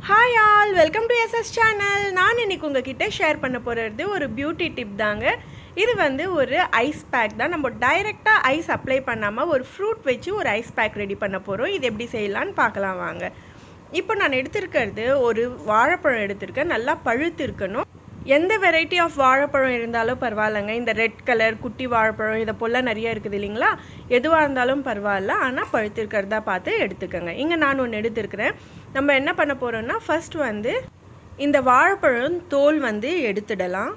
hi all welcome to SS channel நான் இன்னைக்கு உங்ககிட்ட ஷேர் பண்ண போகிறது ஒரு பியூட்டி டிப் தாங்க இது வந்து ஒரு ஐஸ் பேக் தான் நம்ம டைரெக்டாக ஐஸ் அப்ளை பண்ணாமல் ஒரு ஃப்ரூட் வச்சு ஒரு ஐஸ் பேக் ரெடி பண்ண போகிறோம் இது எப்படி செய்யலான்னு பார்க்கலாம் வாங்க இப்போ நான் எடுத்திருக்கிறது ஒரு வாழைப்பழம் எடுத்திருக்கேன் நல்லா பழுத்து இருக்கணும் எந்த வெரைட்டி ஆஃப் வாழைப்பழம் இருந்தாலும் பரவாயில்லைங்க இந்த ரெட் கலர் குட்டி வாழைப்பழம் இதை போல் நிறைய இருக்குது இல்லைங்களா எதுவாக இருந்தாலும் பரவாயில்ல ஆனால் பழுத்து இருக்கிறதா பார்த்து எடுத்துக்கோங்க இங்கே நான் ஒன்று எடுத்திருக்கிறேன் நம்ம என்ன பண்ண போகிறோம்னா ஃபர்ஸ்ட் வந்து இந்த வாழைப்பழம் தோல் வந்து எடுத்துடலாம்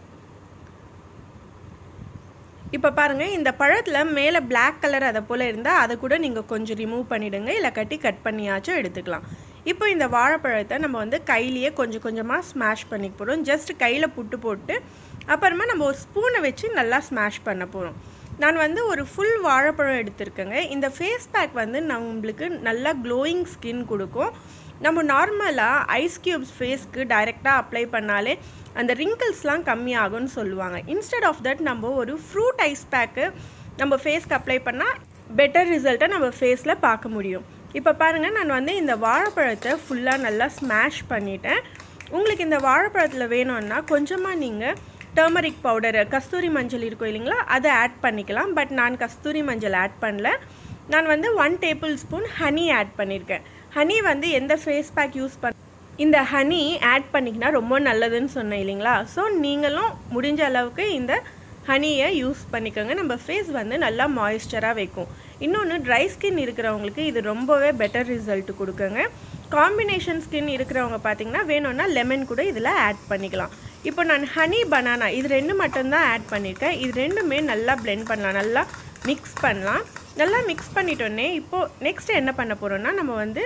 இப்போ பாருங்கள் இந்த பழத்தில் மேலே பிளாக் கலர் அதை போல் இருந்தால் அதை கூட நீங்கள் கொஞ்சம் ரிமூவ் பண்ணிவிடுங்க இல்லை கட்டி கட் பண்ணியாச்சும் எடுத்துக்கலாம் இப்போ இந்த வாழைப்பழத்தை நம்ம வந்து கையிலேயே கொஞ்சம் கொஞ்சமாக ஸ்மாஷ் பண்ணிக்க போகிறோம் ஜஸ்ட் கையில் புட்டு போட்டு அப்புறமா நம்ம ஒரு ஸ்பூனை வச்சு நல்லா ஸ்மாஷ் பண்ண போகிறோம் நான் வந்து ஒரு ஃபுல் வாழைப்பழம் எடுத்திருக்கேங்க இந்த ஃபேஸ் பேக் வந்து நம்மளுக்கு நல்லா க்ளோயிங் ஸ்கின் கொடுக்கும் நம்ம நார்மலாக ஐஸ் க்யூப்ஸ் ஃபேஸ்க்கு டைரெக்டாக அப்ளை பண்ணாலே அந்த ரிங்கிள்ஸ்லாம் கம்மியாகும்னு சொல்லுவாங்க இன்ஸ்டெட் ஆஃப் தட் நம்ம ஒரு ஃப்ரூட் ஐஸ் பேக்கு நம்ம ஃபேஸ்க்கு அப்ளை பண்ணால் பெட்டர் ரிசல்ட்டை நம்ம ஃபேஸில் பார்க்க முடியும் இப்போ பாருங்கள் நான் வந்து இந்த வாழைப்பழத்தை ஃபுல்லாக நல்லா ஸ்மாஷ் பண்ணிட்டேன் உங்களுக்கு இந்த வாழைப்பழத்தில் வேணும்னா கொஞ்சமாக நீங்கள் டர்மரிக் பவுடர் கஸ்தூரி மஞ்சள் இருக்கும் இல்லைங்களா அதை ஆட் பண்ணிக்கலாம் பட் நான் கஸ்தூரி மஞ்சள் ஆட் பண்ணல நான் வந்து one tablespoon honey add பண்ணியிருக்கேன் ஹனி வந்து எந்த ஃபேஸ் பேக் யூஸ் பண்ண இந்த ஹனி ஆட் பண்ணிக்கினா ரொம்ப நல்லதுன்னு சொன்னேன் இல்லைங்களா ஸோ நீங்களும் முடிஞ்ச அளவுக்கு இந்த ஹனியை யூஸ் பண்ணிக்கோங்க நம்ம ஃபேஸ் வந்து நல்லா மாய்ஸ்சராக வைக்கும் இன்னொன்று ட்ரை ஸ்கின் இருக்கிறவங்களுக்கு இது ரொம்பவே பெட்டர் ரிசல்ட் கொடுக்குங்க காம்பினேஷன் ஸ்கின் இருக்கிறவங்க பார்த்தீங்கன்னா வேணும்னா லெமன் கூட இதில் ஆட் பண்ணிக்கலாம் இப்போ நான் ஹனி பனானா இது ரெண்டு மட்டும்தான் ஆட் பண்ணியிருக்கேன் இது ரெண்டுமே நல்லா பிளெண்ட் பண்ணலாம் நல்லா மிக்ஸ் பண்ணலாம் நல்லா மிக்ஸ் பண்ணிட்டோன்னே இப்போது நெக்ஸ்ட் என்ன பண்ண போகிறோம்னா நம்ம வந்து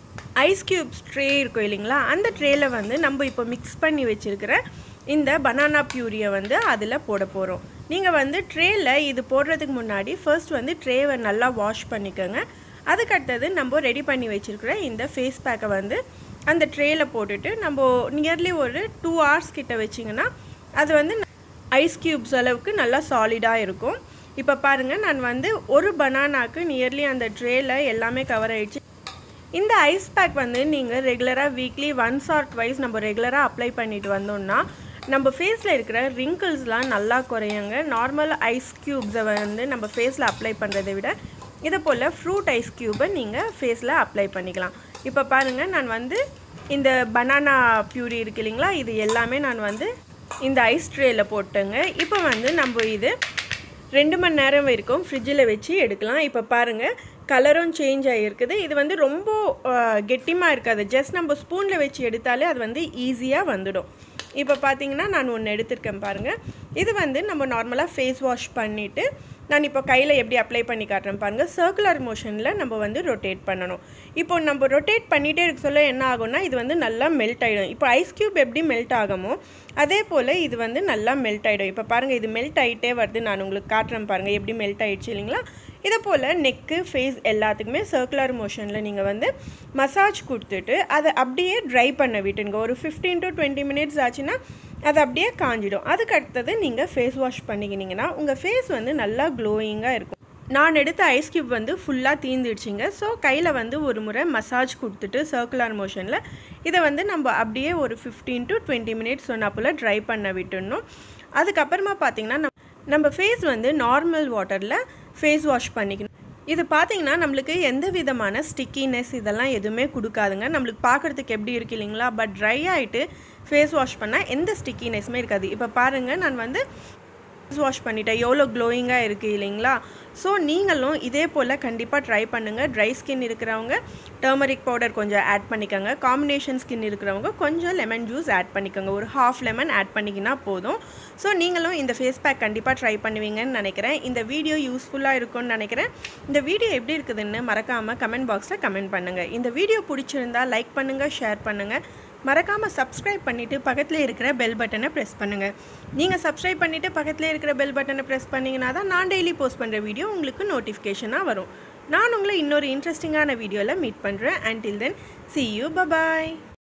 ஐஸ் க்யூப்ஸ் ட்ரே இருக்கும் இல்லைங்களா அந்த ட்ரேயில் வந்து நம்ம இப்போ மிக்ஸ் பண்ணி வச்சுருக்கிற இந்த பனானா பியூரியை வந்து அதில் போட போகிறோம் நீங்கள் வந்து ட்ரேயில் இது போடுறதுக்கு முன்னாடி ஃபர்ஸ்ட் வந்து ட்ரேவை நல்லா வாஷ் பண்ணிக்கோங்க அதுக்கடுத்தது நம்ம ரெடி பண்ணி வச்சுருக்கிற இந்த ஃபேஸ் பேக்கை வந்து அந்த ட்ரேயில் போட்டுட்டு நம்ம நியர்லி ஒரு டூ ஹவர்ஸ் கிட்ட வச்சிங்கன்னா அது வந்து ஐஸ் க்யூப்ஸ் அளவுக்கு நல்லா சாலிடாக இருக்கும் இப்போ பாருங்கள் நான் வந்து ஒரு பனானாக்கு நியர்லி அந்த ட்ரேயில் எல்லாமே கவர் ஆகிடுச்சு இந்த ஐஸ் பேக் வந்து நீங்கள் ரெகுலராக வீக்லி ஒன்ஸ் ஆர் ட்வைஸ் நம்ம ரெகுலராக அப்ளை பண்ணிட்டு வந்தோம்னா நம்ம ஃபேஸில் இருக்கிற ரிங்கிள்ஸ்லாம் நல்லா குறையுங்க நார்மல் ஐஸ் க்யூப்ஸை வந்து நம்ம ஃபேஸில் அப்ளை பண்ணுறதை விட இதை போல் ஃப்ரூட் ஐஸ் க்யூபை நீங்கள் ஃபேஸில் அப்ளை பண்ணிக்கலாம் இப்போ பாருங்கள் நான் வந்து இந்த பனானா பியூரி இருக்கு இல்லைங்களா இது எல்லாமே நான் வந்து இந்த ஐஸ் ட்ரேயில் போட்டேங்க இப்போ வந்து நம்ம இது ரெண்டு மணி நேரம் வரைக்கும் ஃப்ரிட்ஜில் வச்சு எடுக்கலாம் இப்போ பாருங்கள் கலரும் சேஞ்ச் ஆகிருக்குது இது வந்து ரொம்ப கெட்டிமாக இருக்காது ஜஸ்ட் நம்ம ஸ்பூனில் வச்சு எடுத்தாலே அது வந்து ஈஸியாக வந்துடும் இப்போ பார்த்தீங்கன்னா நான் ஒன்று எடுத்திருக்கேன் பாருங்கள் இது வந்து நம்ம நார்மலாக ஃபேஸ் வாஷ் பண்ணிவிட்டு நான் இப்போ கையில் எப்படி அப்ளை பண்ணி காட்டுறேன் பாருங்கள் சர்க்குலர் மோஷனில் நம்ம வந்து ரொட்டேட் பண்ணணும் இப்போ நம்ம ரொட்டேட் பண்ணிகிட்டே இருக்க சொல்ல என்ன ஆகும்னா இது வந்து நல்லா மெல்ட் ஆகிடும் இப்போ ஐஸ் க்யூப் எப்படி மெல்ட் ஆகுமோ அதே போல் இது வந்து நல்லா மெல்ட் ஆகிடும் இப்போ பாருங்கள் இது மெல்ட் ஆகிட்டே வருது நான் உங்களுக்கு காட்டுறேன் பாருங்கள் எப்படி மெல்ட் ஆகிடுச்சு இல்லைங்களா இதை போல் நெக்கு ஃபேஸ் எல்லாத்துக்குமே சர்க்குலர் மோஷனில் நீங்கள் வந்து மசாஜ் கொடுத்துட்டு அதை அப்படியே ட்ரை பண்ண விட்டுங்க ஒரு ஃபிஃப்டீன் டு டுவெண்ட்டி மினிட்ஸ் ஆச்சுன்னா அது அப்படியே காஞ்சிடும் அதுக்கு அடுத்தது நீங்கள் ஃபேஸ் வாஷ் பண்ணிக்கினீங்கன்னா உங்கள் ஃபேஸ் வந்து நல்லா க்ளோயிங்காக இருக்கும் நான் எடுத்த ஐஸ் க்யூப் வந்து ஃபுல்லாக தீந்துடுச்சிங்க ஸோ கையில் வந்து ஒரு முறை மசாஜ் கொடுத்துட்டு சர்க்குலர் மோஷனில் இதை வந்து நம்ம அப்படியே ஒரு ஃபிஃப்டீன் டு டுவெண்ட்டி மினிட்ஸ் சொன்னா போல் ட்ரை பண்ண விட்டுடணும் அதுக்கப்புறமா பார்த்திங்கன்னா நம்ம நம்ம ஃபேஸ் வந்து நார்மல் வாட்டரில் ஃபேஸ் வாஷ் பண்ணிக்கணும் இது பார்த்திங்கன்னா நம்மளுக்கு எந்த விதமான ஸ்டிக்கினஸ் இதெல்லாம் எதுவுமே கொடுக்காதுங்க நம்மளுக்கு பார்க்குறதுக்கு எப்படி இருக்கு இல்லைங்களா பட் ட்ரை ஆகிட்டு ஃபேஸ் வாஷ் பண்ணால் எந்த ஸ்டிக்கினஸுமே இருக்காது இப்போ பாருங்கள் நான் வந்து ஃபேஸ் வாஷ் பண்ணிட்டேன் எவ்வளோ க்ளோயிங்காக இருக்குது இல்லைங்களா ஸோ நீங்களும் இதே போல் கண்டிப்பாக ட்ரை பண்ணுங்கள் ட்ரை ஸ்கின் இருக்கிறவங்க டர்மரிக் பவுடர் கொஞ்சம் ஆட் பண்ணிக்கோங்க காம்பினேஷன் ஸ்கின் இருக்கிறவங்க கொஞ்சம் லெமன் ஜூஸ் ஆட் பண்ணிக்கோங்க ஒரு ஹாஃப் லெமன் ஆட் பண்ணிக்கினா போதும் ஸோ நீங்களும் இந்த ஃபேஸ் பேக் கண்டிப்பாக ட்ரை பண்ணுவீங்கன்னு நினைக்கிறேன் இந்த வீடியோ யூஸ்ஃபுல்லாக இருக்கும்னு நினைக்கிறேன் இந்த வீடியோ எப்படி இருக்குதுன்னு மறக்காமல் கமெண்ட் பாக்ஸில் கமெண்ட் பண்ணுங்கள் இந்த வீடியோ பிடிச்சிருந்தா லைக் பண்ணுங்கள் ஷேர் பண்ணுங்கள் மறக்காமல் சப்ஸ்கிரைப் பண்ணிவிட்டு பக்கத்தில் இருக்கிற பெல் பட்டனை ப்ரெஸ் பண்ணுங்கள் நீங்கள் சப்ஸ்கிரைப் பண்ணிவிட்டு பக்கத்தில் இருக்கிற பெல் பட்டனை ப்ரெஸ் பண்ணிங்கன்னா தான் நான் டெய்லி போஸ்ட் பண்ணுற வீடியோ உங்களுக்கு நோட்டிஃபிகேஷனாக வரும் நான் உங்களை இன்னொரு இன்ட்ரெஸ்டிங்கான வீடியோவில் மீட் பண்ணுறேன் until then see you bye bye